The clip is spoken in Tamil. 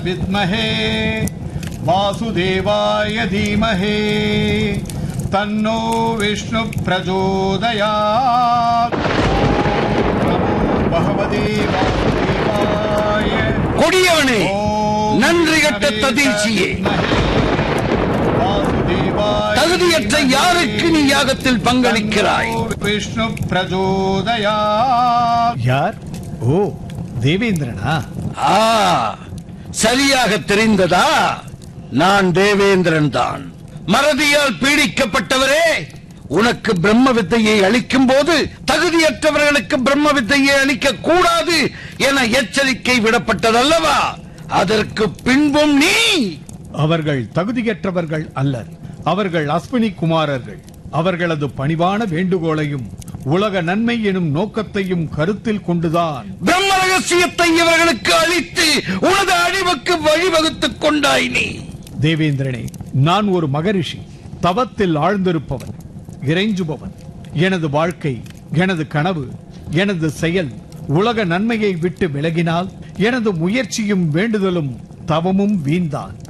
विद्महे वासुदेवाय धीमहि तन्नो विष्णु प्रचोदयात् नमो भगवते वासुदेवाय கொடியவனே ஓம் நன்றி கட்ட ததீச்சியே வாசுதேவாய தகுதியற்ற யாருக்கு நீ யாகத்தில் பங்களிக்கிறாய் விஷ்ணு பிரச்சோதயா யார் ஓ தேவேந்திரனா ஆ சரியாக தெரிந்ததா நான் தேவேந்திரன் தான் மறதியால் பீடிக்கப்பட்டவரே உனக்கு பிரம்ம வித்தையை அளிக்கும் போது தகுதியற்றவர்களுக்கு பிரம்ம வித்தையை அளிக்க கூடாது என எச்சரிக்கை விடப்பட்டதல்லவா அதற்கு பின்பும் நீ அவர்கள் தகுதியற்றவர்கள் அல்லர் அவர்கள் அஸ்வினி குமாரர்கள் அவர்களது பணிவான வேண்டுகோளையும் உலக நன்மை எனும் நோக்கத்தையும் கருத்தில் கொண்டுதான் பிரம்ம ரகசியத்தை இவர்களுக்கு அளித்து உனது அழிவுக்கு வழிவகுத்துக் கொண்டாய் நீ தேவேந்திரனே நான் ஒரு மகரிஷி தவத்தில் ஆழ்ந்திருப்பவன் இறைஞ்சுபவன் எனது வாழ்க்கை எனது கனவு எனது செயல் உலக நன்மையை விட்டு விலகினால் எனது முயற்சியும் வேண்டுதலும் தவமும் வீண்தான்